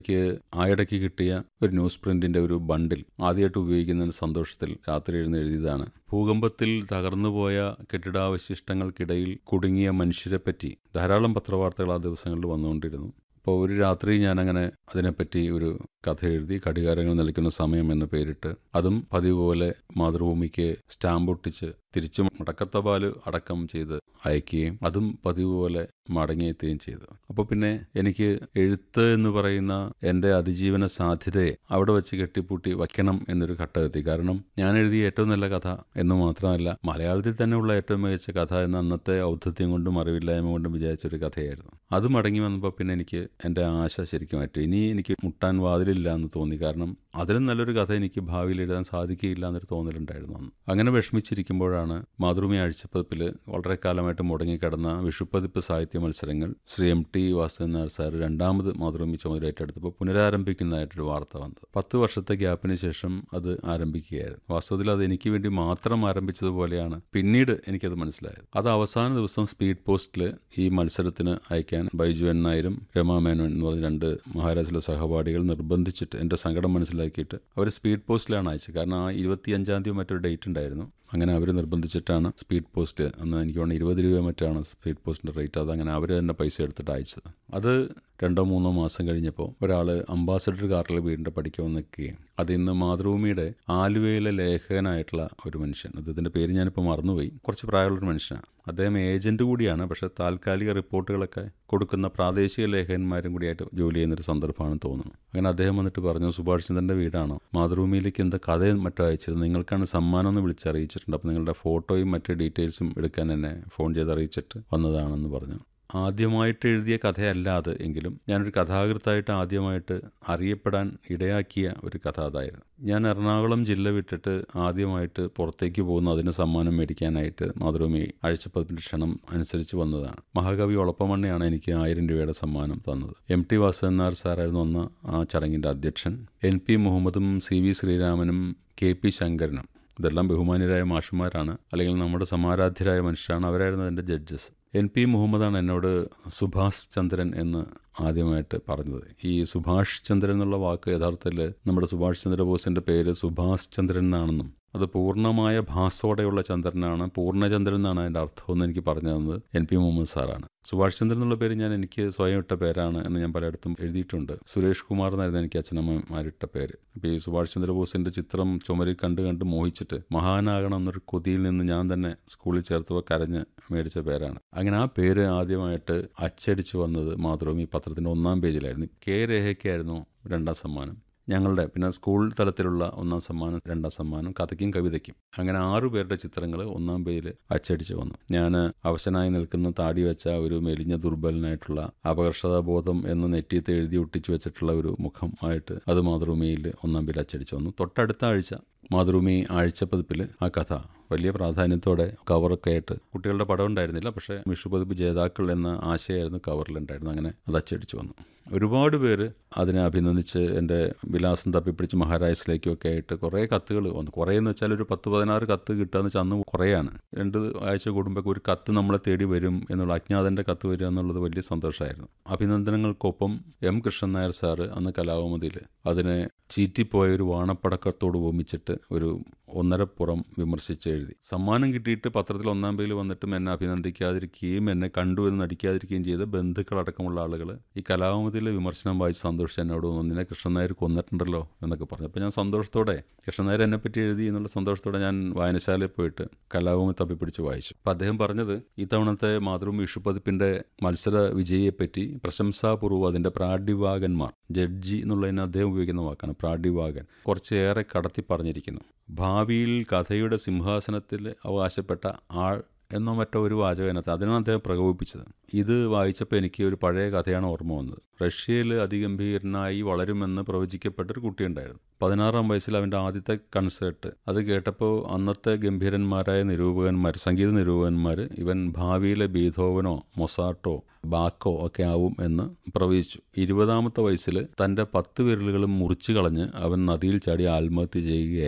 എനിക്ക് ആയിടയ്ക്ക് കിട്ടിയ ഒരു ന്യൂസ് പ്രിന്റിന്റെ ഒരു ബണ്ടിൽ ആദ്യമായിട്ട് ഉപയോഗിക്കുന്നതിന് സന്തോഷത്തിൽ രാത്രി എഴുന്ന് എഴുതിയതാണ് ഭൂകമ്പത്തിൽ തകർന്നുപോയ കെട്ടിടാവശിഷ്ടങ്ങൾക്കിടയിൽ കുടുങ്ങിയ മനുഷ്യരെപ്പറ്റി ധാരാളം പത്രവാർത്തകൾ ആ ദിവസങ്ങളിൽ വന്നുകൊണ്ടിരുന്നു അപ്പോൾ ഒരു രാത്രി ഞാനങ്ങനെ അതിനെപ്പറ്റി ഒരു കഥ എഴുതി ഘടികാരങ്ങൾ നിലയ്ക്കുന്ന സമയം എന്ന് പേരിട്ട് അതും പതിവ് പോലെ മാതൃഭൂമിക്ക് സ്റ്റാമ്പ് ഒട്ടിച്ച് തിരിച്ചും മടക്കത്തപാല് അടക്കം ചെയ്ത് അയക്കുകയും അതും പതിവ് പോലെ മടങ്ങിയെത്തുകയും ചെയ്തു അപ്പോൾ പിന്നെ എനിക്ക് എഴുത്ത് എന്ന് പറയുന്ന എൻ്റെ അതിജീവന സാധ്യതയെ അവിടെ വെച്ച് കെട്ടിപ്പൂട്ടി വയ്ക്കണം എന്നൊരു ഘട്ടമെത്തി കാരണം ഞാൻ എഴുതിയ ഏറ്റവും നല്ല കഥ എന്ന് മാത്രമല്ല മലയാളത്തിൽ തന്നെയുള്ള ഏറ്റവും മികച്ച കഥ എന്ന അന്നത്തെ ഔദ്ധത്യം കൊണ്ടും അറിവില്ലായ്മ കൊണ്ടും വിചാരിച്ചൊരു കഥയായിരുന്നു അത് മടങ്ങി വന്നപ്പോൾ പിന്നെ എനിക്ക് എൻ്റെ ആശ ശരിക്കും മാറ്റി ഇനി എനിക്ക് മുട്ടാൻ വാതിലില്ല എന്ന് തോന്നി കാരണം അതിലും നല്ലൊരു കഥ എനിക്ക് ഭാവിയിൽ എഴുതാൻ സാധിക്കുകയില്ല എന്നൊരു തോന്നലുണ്ടായിരുന്നു അന്ന് അങ്ങനെ വിഷമിച്ചിരിക്കുമ്പോഴാണ് മാതൃഭൂമി ആഴ്ചപ്പതിപ്പിൽ വളരെ കാലമായിട്ട് മുടങ്ങിക്കിടന്ന വിഷുപ്പതിപ്പ് സാഹിത്യ മത്സരങ്ങൾ Shri M T Vasudevan Nair sir രണ്ടാമത് മാതൃഭൂമി ചുമതല ഏറ്റെടുത്തപ്പോൾ പുനരാരംഭിക്കുന്നതായിട്ടൊരു വാർത്ത വന്നത് പത്ത് വർഷത്തെ ഗ്യാപ്പിന് ശേഷം അത് ആരംഭിക്കുകയായിരുന്നു വാസ്തവത്തിൽ അത് എനിക്ക് വേണ്ടി മാത്രം ആരംഭിച്ചതുപോലെയാണ് പിന്നീട് എനിക്കത് മനസ്സിലായത് അത് അവസാന ദിവസം സ്പീഡ് പോസ്റ്റിൽ ഈ മത്സരത്തിന് അയക്കാൻ ബൈജു എൻ നായരും രമാ മേനോൻ എന്ന് പറഞ്ഞ രണ്ട് മഹാരാഷ്ട്രയിലെ സഹപാഠികൾ നിർബന്ധിച്ചിട്ട് എൻ്റെ സങ്കടം മനസ്സിലാക്കിയിട്ട് അവർ സ്പീഡ് പോസ്റ്റിലാണ് അയച്ചത് കാരണം ആ ഇരുപത്തിയഞ്ചാം തീയതി മറ്റൊരു ഡേറ്റ് ഉണ്ടായിരുന്നു അങ്ങനെ അവർ നിർബന്ധിച്ചിട്ടാണ് സ്പീഡ് പോസ്റ്റ് അന്ന് എനിക്ക് തോന്നുന്നു ഇരുപത് രൂപ മറ്റാണ് സ്പീഡ് പോസ്റ്റിൻ്റെ റേറ്റ് അതങ്ങനെ അവർ തന്നെ പൈസ എടുത്തിട്ട് അയച്ചത് അത് രണ്ടോ മൂന്നോ മാസം കഴിഞ്ഞപ്പോൾ ഒരാൾ അംബാസഡർ കാറിൽ വീടിൻ്റെ പഠിക്കാൻ നിൽക്കുകയും അത് ഇന്ന് മാതൃഭൂമിയുടെ ആലുവയിലെ ലേഖകനായിട്ടുള്ള ഒരു മനുഷ്യൻ അദ്ദേഹത്തിൻ്റെ പേര് ഞാനിപ്പോൾ മറന്നുപോയി കുറച്ച് പ്രായമുള്ളൊരു മനുഷ്യനാണ് അദ്ദേഹം ഏജൻറ്റ് കൂടിയാണ് പക്ഷേ താൽക്കാലിക റിപ്പോർട്ടുകളൊക്കെ കൊടുക്കുന്ന പ്രാദേശിക ലേഖകന്മാരും കൂടിയായിട്ട് ജോലി ചെയ്യുന്നൊരു സന്ദർഭമാണെന്ന് തോന്നുന്നു അങ്ങനെ അദ്ദേഹം വന്നിട്ട് പറഞ്ഞു സുഭാഷ് ചന്ദ്രൻ്റെ വീടാണോ മാതൃഭൂമിയിലേക്ക് എന്താ കഥയും മറ്റോ അയച്ചിരുന്നത് നിങ്ങൾക്കാണ് സമ്മാനം എന്ന് വിളിച്ചറിയിച്ചിട്ടുണ്ട് അപ്പോൾ നിങ്ങളുടെ ഫോട്ടോയും മറ്റ് ഡീറ്റെയിൽസും എടുക്കാൻ എന്നെ ഫോൺ ചെയ്ത് അറിയിച്ചിട്ട് വന്നതാണെന്ന് പറഞ്ഞു ആദ്യമായിട്ട് എഴുതിയ കഥയല്ല അത് എങ്കിലും ഞാനൊരു കഥാകൃത്തായിട്ട് ആദ്യമായിട്ട് അറിയപ്പെടാൻ ഇടയാക്കിയ ഒരു കഥ അതായിരുന്നു ഞാൻ എറണാകുളം ജില്ല വിട്ടിട്ട് ആദ്യമായിട്ട് പുറത്തേക്ക് പോകുന്ന അതിന് സമ്മാനം മേടിക്കാനായിട്ട് മാതൃഭൂമി ആഴ്ചപ്പതിപ്പിൻ്റെ ക്ഷണം അനുസരിച്ച് വന്നതാണ് മഹാകവി ഒളപ്പമണ്ണയാണ് എനിക്ക് ആയിരം രൂപയുടെ സമ്മാനം തന്നത് എം ടി വാസുദേവൻ നായർ സാറായിരുന്നു അന്ന് ആ ചടങ്ങിൻ്റെ അധ്യക്ഷൻ എൻ പി മുഹമ്മദും സി വി ശ്രീരാമനും കെ പി ശങ്കരനും ഇതെല്ലാം ബഹുമാന്യരായ മാഷന്മാരാണ് അല്ലെങ്കിൽ നമ്മുടെ സമാരാധ്യരായ മനുഷ്യരാണ് അവരായിരുന്നു അതിൻ്റെ ജഡ്ജസ് എൻ പി മുഹമ്മദാണ് എന്നോട് സുഭാഷ് ചന്ദ്രൻ എന്ന് ആദ്യമായിട്ട് പറഞ്ഞത് ഈ സുഭാഷ് ചന്ദ്രൻ എന്നുള്ള വാക്ക് യഥാർത്ഥത്തിൽ നമ്മുടെ സുഭാഷ് ചന്ദ്രബോസിൻ്റെ പേര് സുഭാഷ് ചന്ദ്രൻ എന്നാണെന്നും അത് പൂർണ്ണമായ ഭാസോടെയുള്ള ചന്ദ്രനാണ് പൂർണ്ണചന്ദ്രൻ എന്നാണ് അതിൻ്റെ അർത്ഥമെന്ന് എനിക്ക് പറഞ്ഞു തന്നത് എൻ പി മുഹമ്മദ് സാറാണ് സുഭാഷ് ചന്ദ്രൻ എന്നുള്ള പേര് ഞാൻ എനിക്ക് സ്വയം ഇട്ട പേരാണ് എന്ന് ഞാൻ പലയിടത്തും എഴുതിയിട്ടുണ്ട് സുരേഷ് കുമാർ എന്നായിരുന്നു എനിക്ക് അച്ഛനമ്മമാരിട്ട പേര് അപ്പോൾ ഈ സുഭാഷ് ചന്ദ്രബോസിൻ്റെ ചിത്രം ചുമരിൽ കണ്ട് കണ്ട് മോഹിച്ചിട്ട് മഹാനാകണം എന്നൊരു കൊതിയിൽ നിന്ന് ഞാൻ തന്നെ സ്കൂളിൽ ചേർത്തപ്പോൾ കരഞ്ഞ് മേടിച്ച പേരാണ് അങ്ങനെ ആ പേര് ആദ്യമായിട്ട് അച്ചടിച്ച് വന്നത് മാതൃഭൂമി പത്രത്തിൻ്റെ ഒന്നാം പേജിലായിരുന്നു കെ രേഖയ്ക്കായിരുന്നു രണ്ടാം സമ്മാനം ഞങ്ങളുടെ പിന്നെ സ്കൂൾ തലത്തിലുള്ള ഒന്നാം സമ്മാനം രണ്ടാം സമ്മാനം കഥയ്ക്കും കവിതയ്ക്കും അങ്ങനെ ആറു പേരുടെ ചിത്രങ്ങൾ ഒന്നാം പേജിൽ അച്ചടിച്ച് വന്നു ഞാൻ അവശനായി നിൽക്കുന്ന താടി വെച്ച ഒരു മെലിഞ്ഞ ദുർബലനായിട്ടുള്ള അപകർഷതാബോധം എന്ന് നെറ്റിയത്ത് എഴുതി ഒട്ടിച്ചു വെച്ചിട്ടുള്ള ഒരു മുഖം ആയിട്ട് അത് മാതൃഭൂമിയിൽ ഒന്നാം പേജിൽ അച്ചടിച്ച് വന്നു തൊട്ടടുത്ത ആഴ്ച മാതൃഭൂമി ആഴ്ചപ്പതിപ്പിൽ ആ കഥ വലിയ പ്രാധാന്യത്തോടെ കവറൊക്കെ ആയിട്ട് കുട്ടികളുടെ പടം ഉണ്ടായിരുന്നില്ല പക്ഷേ വിഷുപതിപ്പ് ജേതാക്കൾ എന്ന ആശയമായിരുന്നു കവറിലുണ്ടായിരുന്നു അങ്ങനെ അത് അച്ചടിച്ചു വന്നു ഒരുപാട് പേര് അതിനെ അഭിനന്ദിച്ച് എൻ്റെ വിലാസം തപ്പിപ്പിടിച്ച് മഹാരാഷ്ട്രയിലേക്കും ഒക്കെ ആയിട്ട് കുറേ കത്തുകൾ വന്നു കുറേ എന്ന് വെച്ചാൽ ഒരു പത്ത് പതിനാറ് കത്ത് കിട്ടുക വെച്ചാൽ അന്ന് കുറേയാണ് രണ്ട് ആഴ്ച കൂടുമ്പോൾ ഒരു കത്ത് നമ്മളെ തേടി വരും എന്നുള്ള അജ്ഞാതൻ്റെ കത്ത് വരിക എന്നുള്ളത് വലിയ സന്തോഷമായിരുന്നു അഭിനന്ദനങ്ങൾക്കൊപ്പം എം കൃഷ്ണൻ നായർ സാറ് അന്ന് കലാകൗമുദിയിൽ അതിനെ ചീറ്റിപ്പോയ ഒരു വാണപ്പടക്കത്തോട് ഉപമിച്ചിട്ട് ഒരു ഒന്നരപ്പുറം വിമർശിച്ച് എഴുതി സമ്മാനം കിട്ടിയിട്ട് പത്രത്തിൽ ഒന്നാം പേജിൽ വന്നിട്ടും എന്നെ അഭിനന്ദിക്കാതിരിക്കുകയും എന്നെ കണ്ടു എന്ന് നടിക്കാതിരിക്കുകയും ചെയ്ത ബന്ധുക്കളടക്കമുള്ള ആളുകൾ ഈ കലാകൗമുദിയിലെ വിമർശനം വായിച്ച് സന്തോഷിച്ച് എന്നോട് ഒന്നിനെ കൃഷ്ണൻ നായർ കൊന്നിട്ടുണ്ടല്ലോ എന്നൊക്കെ പറഞ്ഞു അപ്പോൾ ഞാൻ സന്തോഷത്തോടെ കൃഷ്ണൻ നായർ എന്നെപ്പറ്റി എഴുതി എന്നുള്ള സന്തോഷത്തോടെ ഞാൻ വായനശാലയിൽ പോയിട്ട് കലാഭൂമി തപ്പിപ്പിടിച്ച് വായിച്ചു അപ്പോൾ അദ്ദേഹം പറഞ്ഞത് ഇത്തവണത്തെ മാതൃഭൂമി വിഷുപതിപ്പിൻ്റെ മത്സര വിജയിയെപ്പറ്റി പ്രശംസാപൂർവ്വം അതിൻ്റെ പ്രാഡിവാകന്മാർ ജഡ്ജി എന്നുള്ളതിന് അദ്ദേഹം ഉപയോഗിക്കുന്ന വാക്കാണ് പ്രാഡിവാകൻ കുറച്ചേറെ കടത്തി പറഞ്ഞിരിക്കുന്നു ഭാവിയിൽ കഥയുടെ സിംഹാസനത്തിൽ അവകാശപ്പെട്ട ആൾ എന്നോ മറ്റോ ഒരു വാചകനകത്ത് അതിനാണ് അദ്ദേഹം പ്രകോപിപ്പിച്ചത് ഇത് വായിച്ചപ്പോൾ എനിക്ക് ഒരു പഴയ കഥയാണ് ഓർമ്മ വന്നത് റഷ്യയിൽ അതിഗംഭീരനായി വളരുമെന്ന് പ്രവചിക്കപ്പെട്ട ഒരു കുട്ടിയുണ്ടായിരുന്നു പതിനാറാം വയസ്സിൽ അവൻ്റെ ആദ്യത്തെ കൺസേർട്ട് അത് കേട്ടപ്പോൾ അന്നത്തെ ഗംഭീരന്മാരായ നിരൂപകന്മാർ സംഗീത നിരൂപകന്മാർ ഇവൻ ഭാവിയിലെ ബീധോവനോ മൊസാർട്ടോ ബാക്കോ ഒക്കെ ആവും എന്ന് പ്രവചിച്ചു ഇരുപതാമത്തെ വയസ്സിൽ തൻ്റെ പത്ത് വിരലുകളും മുറിച്ചു കളഞ്ഞ് അവൻ നദിയിൽ ചാടി ആത്മഹത്യ ചെയ്യുകയായിരുന്നു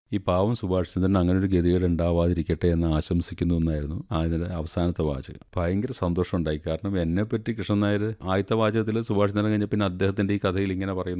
ഈ പാവം സുഭാഷ് ചന്ദ്രൻ അങ്ങനെ ഒരു ഗതികേട് ഉണ്ടാവാതിരിക്കട്ടെ എന്ന് ആശംസിക്കുന്നു എന്നായിരുന്നു അതിൻ്റെ അവസാനത്തെ വാചകം ഭയങ്കര സന്തോഷം ഉണ്ടായി കാരണം എന്നെപ്പറ്റി കൃഷ്ണൻ നായർ ആദ്യത്തെ വാചകത്തിൽ സുഭാഷ് ചന്ദ്രൻ കഴിഞ്ഞ പിന്നെ അദ്ദേഹത്തിൻ്റെ ഈ കഥയിൽ ഇങ്ങനെ പറയുന്നു